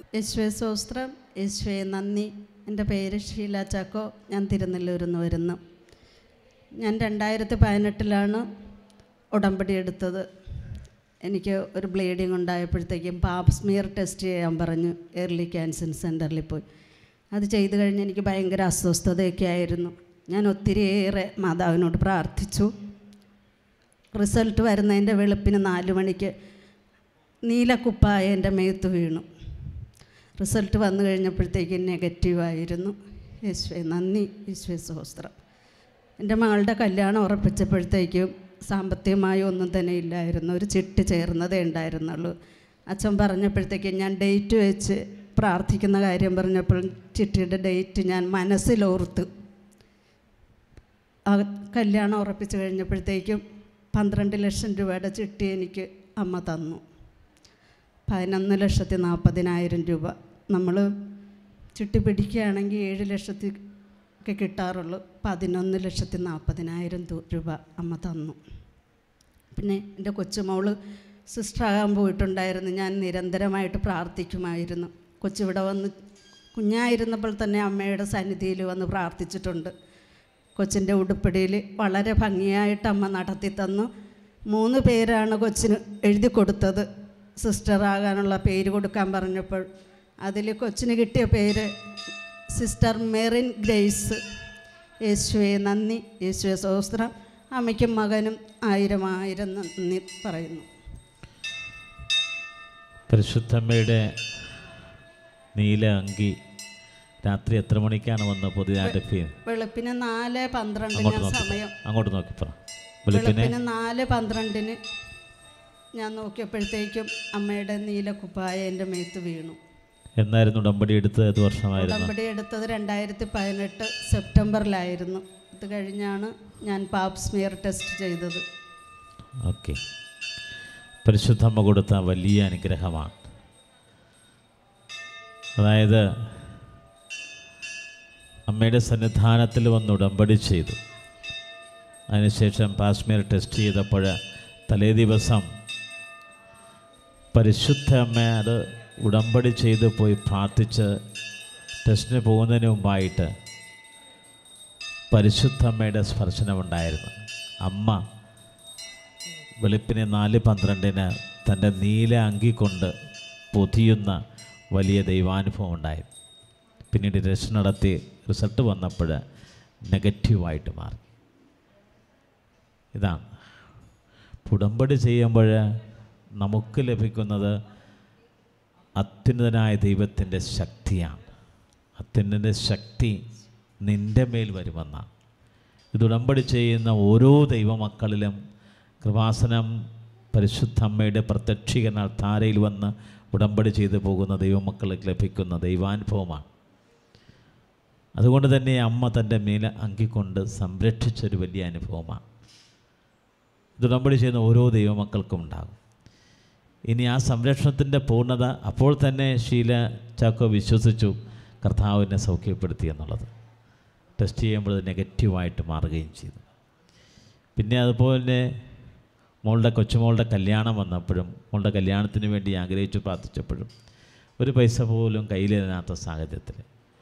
യേശുവെ സ്വസ്ത്രം യേശുവെ നന്ദി എൻ്റെ പേര് ഷീല ചാക്കോ ഞാൻ തിരുനെല്ലൂരിൽ നിന്ന് വരുന്നു ഞാൻ രണ്ടായിരത്തി പതിനെട്ടിലാണ് ഉടമ്പടി എടുത്തത് എനിക്ക് ഒരു ബ്ലീഡിങ് ഉണ്ടായപ്പോഴത്തേക്കും പാപ്പ് സ്മിയർ ടെസ്റ്റ് ചെയ്യാൻ പറഞ്ഞു ഏർലി ക്യാൻസർ സെൻറ്ററിൽ പോയി അത് ചെയ്ത് കഴിഞ്ഞ് എനിക്ക് ഭയങ്കര അസ്വസ്ഥതയൊക്കെ ആയിരുന്നു ഞാൻ ഒത്തിരിയേറെ മാതാവിനോട് പ്രാർത്ഥിച്ചു റിസൾട്ട് വരുന്നതിൻ്റെ വെളുപ്പിന് നാല് മണിക്ക് നീലക്കുപ്പായ എൻ്റെ മേത്ത് വീണു റിസൾട്ട് വന്നു കഴിഞ്ഞപ്പോഴത്തേക്കും നെഗറ്റീവായിരുന്നു യേശുവെ നന്ദി യേശുവെ സഹസ്രം എൻ്റെ മകളുടെ കല്യാണം ഉറപ്പിച്ചപ്പോഴത്തേക്കും സാമ്പത്തികമായി ഒന്നും തന്നെ ഇല്ലായിരുന്നു ഒരു ചിട്ടി ചേർന്നതേ ഉണ്ടായിരുന്നുള്ളൂ അച്ഛൻ പറഞ്ഞപ്പോഴത്തേക്കും ഞാൻ ഡേറ്റ് വെച്ച് പ്രാർത്ഥിക്കുന്ന കാര്യം പറഞ്ഞപ്പോൾ ചിട്ടിയുടെ ഡേറ്റ് ഞാൻ മനസ്സിലോർത്ത് ആ കല്യാണം ഉറപ്പിച്ച് കഴിഞ്ഞപ്പോഴത്തേക്കും പന്ത്രണ്ട് ലക്ഷം രൂപയുടെ ചിട്ടി എനിക്ക് അമ്മ തന്നു പതിനൊന്ന് ലക്ഷത്തി നാൽപ്പതിനായിരം രൂപ നമ്മൾ ചിട്ടി പിടിക്കുകയാണെങ്കിൽ ഏഴ് ലക്ഷത്തി ഒക്കെ കിട്ടാറുള്ളൂ പതിനൊന്ന് ലക്ഷത്തി നാൽപ്പതിനായിരം തു- രൂപ അമ്മ തന്നു പിന്നെ എൻ്റെ കൊച്ചുമോള് സിസ്റ്ററാകാൻ പോയിട്ടുണ്ടായിരുന്നു ഞാൻ നിരന്തരമായിട്ട് പ്രാർത്ഥിക്കുമായിരുന്നു കൊച്ചിവിടെ വന്ന് കുഞ്ഞായിരുന്നപ്പോൾ തന്നെ അമ്മയുടെ സന്നിധിയിൽ വന്ന് പ്രാർത്ഥിച്ചിട്ടുണ്ട് കൊച്ചിൻ്റെ ഉടുപ്പിടിയിൽ വളരെ ഭംഗിയായിട്ട് അമ്മ നടത്തി തന്നു മൂന്ന് പേരാണ് കൊച്ചിന് എഴുതി കൊടുത്തത് സിസ്റ്ററാകാനുള്ള പേര് കൊടുക്കാൻ പറഞ്ഞപ്പോൾ അതിൽ കൊച്ചിന് കിട്ടിയ പേര് സിസ്റ്റർ മെറിൻ ഗ്രേസ് യേശുവെ നന്ദി യേശുവെ സഹസ്രം അമ്മയ്ക്കും മകനും ആയിരം ആയിരം നന്ദി പറയുന്നു പരിശുദ്ധമ്മയുടെ നീല അങ്കി രാത്രി എത്ര മണിക്കാണ് വന്ന് പുതിയതായിട്ട് ഫീ വെളുപ്പിന് നാല് പന്ത്രണ്ടിന് അങ്ങോട്ട് നോക്കി സമയം അങ്ങോട്ട് നോക്കിപ്പറ വെളുപ്പിനെ വെളുപ്പിന് നാല് പന്ത്രണ്ടിന് ഞാൻ നോക്കിയപ്പോഴത്തേക്കും അമ്മയുടെ നീല കുപ്പായ എൻ്റെ മേത്ത് വീണു എന്നായിരുന്നു ഉടമ്പടി എടുത്തത് ഏത് വർഷമായിരുന്നു ഉടമ്പടി എടുത്തത് രണ്ടായിരത്തി പതിനെട്ട് സെപ്റ്റംബറിലായിരുന്നു ഇത് കഴിഞ്ഞാണ് ഞാൻ പാപ്പ് സ്മിയർ ടെസ്റ്റ് ചെയ്തത് ഓക്കെ പരിശുദ്ധമ്മ കൊടുത്ത വലിയ അനുഗ്രഹമാണ് അതായത് അമ്മയുടെ സന്നിധാനത്തിൽ വന്ന് ഉടമ്പടി ചെയ്തു അതിനുശേഷം പാസ്മീർ ടെസ്റ്റ് ചെയ്തപ്പോൾ തലേ ദിവസം പരിശുദ്ധ അമ്മയോട് ഉടമ്പടി ചെയ്ത് പോയി പ്രാർത്ഥിച്ച് ടെസ്റ്റിന് പോകുന്നതിന് മുമ്പായിട്ട് പരിശുദ്ധ അമ്മയുടെ സ്പർശനമുണ്ടായിരുന്നു അമ്മ വെളുപ്പിന് നാല് പന്ത്രണ്ടിന് തൻ്റെ നീല അങ്കി കൊണ്ട് പൊതിയുന്ന വലിയ ദൈവാനുഭവം ഉണ്ടായി പിന്നീട് ടെസ്റ്റ് നടത്തി റിസൾട്ട് വന്നപ്പോൾ നെഗറ്റീവായിട്ട് മാറി ഇതാണ് ഉടമ്പടി ചെയ്യുമ്പോൾ നമുക്ക് ലഭിക്കുന്നത് അത്യുന്നതനായ ദൈവത്തിൻ്റെ ശക്തിയാണ് അത്യുന്നതിൻ്റെ ശക്തി നിൻ്റെ മേൽ വരുമെന്നാണ് ഇത് ഉടമ്പടി ചെയ്യുന്ന ഓരോ ദൈവമക്കളിലും കൃപാസനം പരിശുദ്ധ അമ്മയുടെ പ്രത്യക്ഷീകരണ താരയിൽ വന്ന് ഉടമ്പടി ചെയ്തു പോകുന്ന ദൈവമക്കൾക്ക് ലഭിക്കുന്ന ദൈവാനുഭവമാണ് അതുകൊണ്ട് തന്നെ അമ്മ തൻ്റെ മേല അങ്കിക്കൊണ്ട് സംരക്ഷിച്ചൊരു വലിയ അനുഭവമാണ് ഇത് ഉടമ്പടി ചെയ്യുന്ന ഓരോ ദൈവമക്കൾക്കും ഉണ്ടാകും ഇനി ആ സംരക്ഷണത്തിൻ്റെ പൂർണ്ണത അപ്പോൾ തന്നെ ഷീല ചാക്കോ വിശ്വസിച്ചു കർത്താവിനെ സൗഖ്യപ്പെടുത്തി എന്നുള്ളത് ടെസ്റ്റ് ചെയ്യുമ്പോൾ അത് നെഗറ്റീവായിട്ട് മാറുകയും ചെയ്തു പിന്നെ അതുപോലെ തന്നെ മോളുടെ കൊച്ചുമോളുടെ കല്യാണം വന്നപ്പോഴും മോളുടെ കല്യാണത്തിന് വേണ്ടി ആഗ്രഹിച്ചു പ്രാർത്ഥിച്ചപ്പോഴും ഒരു പൈസ പോലും കയ്യിലില്ലാത്ത സാഹചര്യത്തിൽ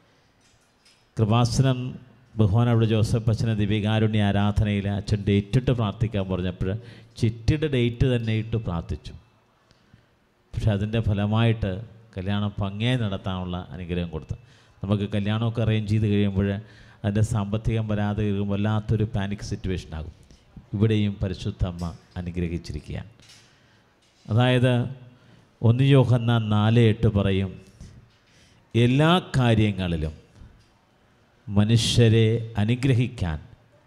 കൃപാസനം ബഹുമാനവിടെ ജോസഫ് അച്ഛനെ ദിവികാരുണ്യ ആരാധനയിൽ അച്ഛൻ ഡേറ്റ് ഇട്ട് പ്രാർത്ഥിക്കാൻ പറഞ്ഞപ്പോൾ ചിട്ടിയുടെ ഡേറ്റ് തന്നെ ഇട്ട് പ്രാർത്ഥിച്ചു പക്ഷെ അതിൻ്റെ ഫലമായിട്ട് കല്യാണം ഭംഗിയായി നടത്താനുള്ള അനുഗ്രഹം കൊടുത്തു നമുക്ക് കല്യാണമൊക്കെ അറേഞ്ച് ചെയ്ത് കഴിയുമ്പോൾ അതിൻ്റെ സാമ്പത്തികം വരാതെ കഴിയുമ്പോൾ വല്ലാത്തൊരു പാനിക് സിറ്റുവേഷൻ ആകും ഇവിടെയും പരിശുദ്ധ അമ്മ അനുഗ്രഹിച്ചിരിക്കുകയാണ് അതായത് ഒന്ന് യോഹന്ന നാല് എട്ട് പറയും എല്ലാ കാര്യങ്ങളിലും മനുഷ്യരെ അനുഗ്രഹിക്കാൻ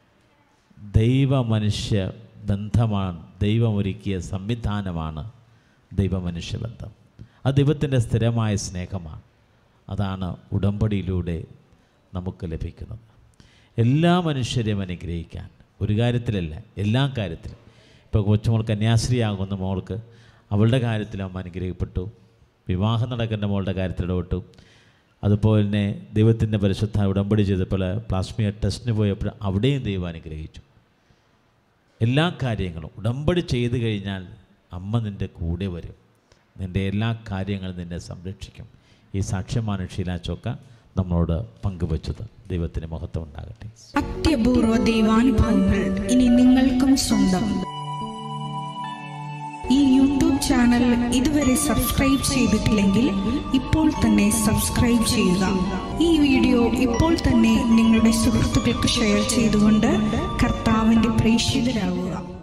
ദൈവ മനുഷ്യ ബന്ധമാണ് ദൈവമൊരുക്കിയ സംവിധാനമാണ് ദൈവമനുഷ്യ ബന്ധം അത് ദൈവത്തിൻ്റെ സ്ഥിരമായ സ്നേഹമാണ് അതാണ് ഉടമ്പടിയിലൂടെ നമുക്ക് ലഭിക്കുന്നത് എല്ലാ മനുഷ്യരെയും അനുഗ്രഹിക്കാൻ ഒരു കാര്യത്തിലല്ല എല്ലാ കാര്യത്തിലും ഇപ്പോൾ കൊച്ചുമോൾ കന്യാസ്ത്രീയാകുന്ന മോൾക്ക് അവളുടെ കാര്യത്തിൽ അമ്മ അനുഗ്രഹിക്കപ്പെട്ടു വിവാഹം നടക്കുന്ന മോളുടെ കാര്യത്തിൽ ഇടപെട്ടു അതുപോലെ തന്നെ ദൈവത്തിൻ്റെ പരിശുദ്ധ ഉടമ്പടി ചെയ്തപ്പോൾ പ്ലാസ്മിയ ടെസ്റ്റിന് പോയപ്പോൾ അവിടെയും ദൈവം അനുഗ്രഹിച്ചു എല്ലാ കാര്യങ്ങളും ഉടമ്പടി ചെയ്തു കഴിഞ്ഞാൽ അമ്മ നിൻ്റെ കൂടെ വരും നിൻ്റെ എല്ലാ കാര്യങ്ങളും നിന്നെ സംരക്ഷിക്കും ഈ സാക്ഷ്യമാണ് ഷീല ചോക്ക നമ്മളോട് പങ്കുവച്ചത് ദൈവത്തിന് മഹത്വം ഉണ്ടാകട്ടെ അത്യപൂർവ ദൈവാനുഭവങ്ങൾ ഇനി നിങ്ങൾക്കും സ്വന്തം ഈ യൂട്യൂബ് ചാനൽ ഇതുവരെ സബ്സ്ക്രൈബ് ചെയ്തിട്ടില്ലെങ്കിൽ ഇപ്പോൾ തന്നെ സബ്സ്ക്രൈബ് ചെയ്യുക ഈ വീഡിയോ ഇപ്പോൾ തന്നെ നിങ്ങളുടെ സുഹൃത്തുക്കൾക്ക് ഷെയർ ചെയ്തുകൊണ്ട് കർത്താവിൻ്റെ പ്രേക്ഷിതരാകുക